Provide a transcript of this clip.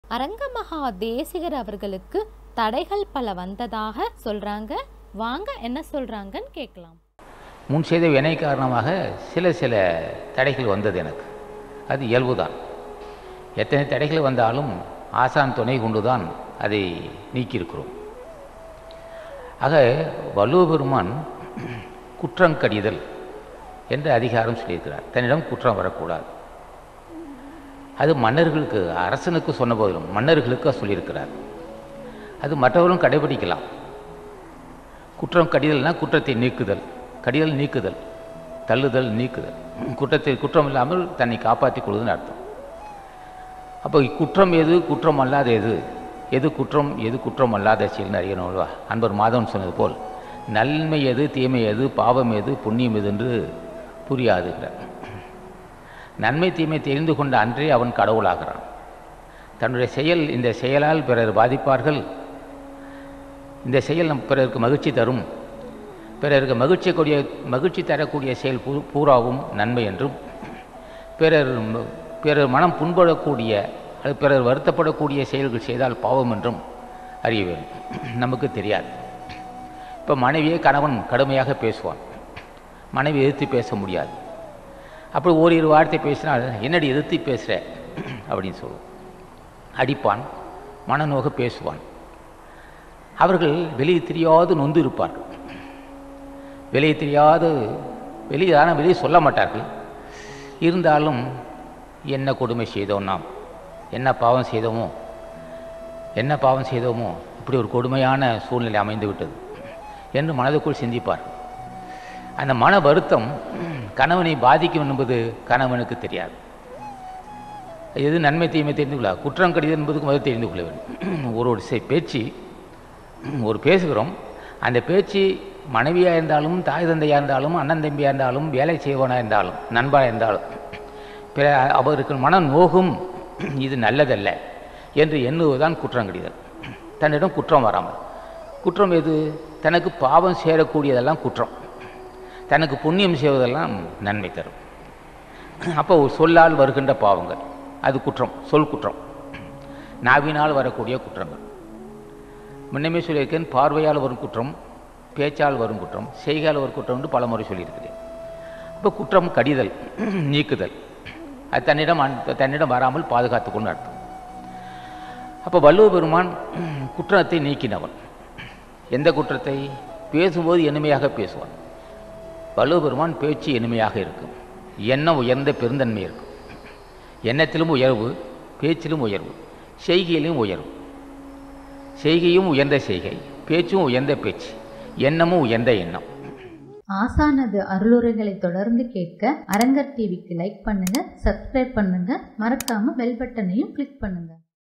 அரங்கமகா தேசிகர் அவர்களுக்கு தடைகள் பல வந்ததாக சொல்றாங்க வாங்க என்ன சொல்றாங்கன்னு கேட்கலாம் முன் செய்த வினை காரணமாக சில சில தடைகள் வந்தது எனக்கு அது இயல்புதான் எத்தனை தடைகள் வந்தாலும் ஆசான் துணை கொண்டுதான் அதை நீக்கியிருக்கிறோம் ஆக வள்ளுவ பெருமான் குற்றம் கடிதல் என்ற அதிகாரம் சொல்லியிருக்கிறார் தன்னிடம் குற்றம் வரக்கூடாது அது மன்னர்களுக்கு அரசனுக்கு சொன்ன போதிலும் மன்னர்களுக்கு சொல்லியிருக்கிறார் அது மற்றவர்களும் கடைபிடிக்கலாம் குற்றம் கடிதல்னா குற்றத்தை நீக்குதல் கடிதல் நீக்குதல் தள்ளுதல் நீக்குதல் குற்றத்தை குற்றம் இல்லாமல் தன்னை காப்பாற்றிக் கொள்வதுன்னு அர்த்தம் அப்போ குற்றம் எது குற்றம் அல்லாத எது எது குற்றம் எது குற்றம் அல்லாத செயல்னு அறியணும்வா அன்பர் மாதவன் சொன்னது போல் நன்மை எது தீமை எது பாவம் எது புண்ணியம் எது என்று புரியாதுங்கிறார் நன்மை தீமை தெரிந்து கொண்ட அன்றே அவன் கடவுளாகிறான் தன்னுடைய செயல் இந்த செயலால் பிறர் பாதிப்பார்கள் இந்த செயல் நம் பிறருக்கு மகிழ்ச்சி தரும் பிறருக்கு மகிழ்ச்சி கூடிய மகிழ்ச்சி தரக்கூடிய செயல் பூ பூராவும் நன்மை என்றும் பிறர் ம- பிறர் மனம் புண்படக்கூடிய அது பிறர் வருத்தப்படக்கூடிய செயல்கள் செய்தால் பாவம் என்றும் அறிய வேண்டும் நமக்கு தெரியாது இப்போ மனைவியே கணவன் கடுமையாக பேசுவான் மனைவி எதிர்த்து பேச முடியாது அப்படி ஓரிரு வார்த்தை பேசினால் என்னடி எதிர்த்து பேசுகிற அப்படின்னு சொல்லுவோம் அடிப்பான் மனநோக பேசுவான் அவர்கள் வெளியே தெரியாது நொந்து இருப்பார்கள் வெளியே தெரியாது வெளியே ஆனால் வெளியே சொல்ல மாட்டார்கள் இருந்தாலும் என்ன கொடுமை செய்தோம் நாம் என்ன பாவம் செய்தோமோ என்ன பாவம் செய்தோமோ இப்படி ஒரு கொடுமையான சூழ்நிலை அமைந்து விட்டது என்று மனதுக்குள் சிந்திப்பார் அந்த மன வருத்தம் கணவனை பாதிக்கும் என்பது கணவனுக்கு தெரியாது எது நன்மை தீமை தெரிந்து கொள்ள குற்றம் கடிதம் என்பதுக்கு முதல் தெரிந்து கொள்ள வேண்டும் ஒரு ஒரு செ- பேச்சு ஒரு பேசுகிறோம் அந்த பேச்சு மனைவியாக இருந்தாலும் தாய் தந்தையாக இருந்தாலும் அண்ணன் தம்பியாக இருந்தாலும் வேலை செய்வனாக இருந்தாலும் நண்பனாக இருந்தாலும் பிற அவருக்கு மனம் நோகும் இது நல்லதல்ல என்று எண்ணுவதுதான் குற்றம் கடிதல் தன்னிடம் குற்றம் வராமல் குற்றம் எது தனக்கு பாவம் சேரக்கூடியதெல்லாம் குற்றம் தனக்கு புண்ணியம் செய்வதெல்லாம் நன்மை தரும் அப்போ ஒரு சொல்லால் வருகின்ற பாவங்கள் அது குற்றம் சொல் குற்றம் நாவினால் வரக்கூடிய குற்றங்கள் முன்னமே சொல்லியிருக்கேன் பார்வையால் வரும் குற்றம் பேச்சால் வரும் குற்றம் செய்கால் வரும் குற்றம் என்று பல முறை சொல்லியிருக்கிறேன் இப்போ குற்றம் கடிதல் நீக்குதல் அது தன்னிடம் அன்- தன்னிடம் வராமல் பாதுகாத்துக்கொண்டு அர்த்தம் அப்போ வள்ளுவ பெருமான் குற்றத்தை நீக்கினவன் எந்த குற்றத்தை பேசும்போது இனிமையாக பேசுவான் வள்ளுவ பெருமான் பேச்சு இனிமையாக இருக்கும் எண்ணம் உயர்ந்த பெருந்தன்மை இருக்கும் எண்ணத்திலும் உயர்வு பேச்சிலும் உயர்வு செய்கையிலும் உயர்வு செய்கையும் உயர்ந்த செய்கை பேச்சும் உயர்ந்த பேச்சு எண்ணமும் உயர்ந்த எண்ணம் ஆசானது அருளுரைகளை தொடர்ந்து கேட்க அரங்கர் டிவிக்கு லைக் பண்ணுங்க சப்ஸ்கிரைப் பண்ணுங்க மறக்காம பெல் பட்டனையும் கிளிக் பண்ணுங்க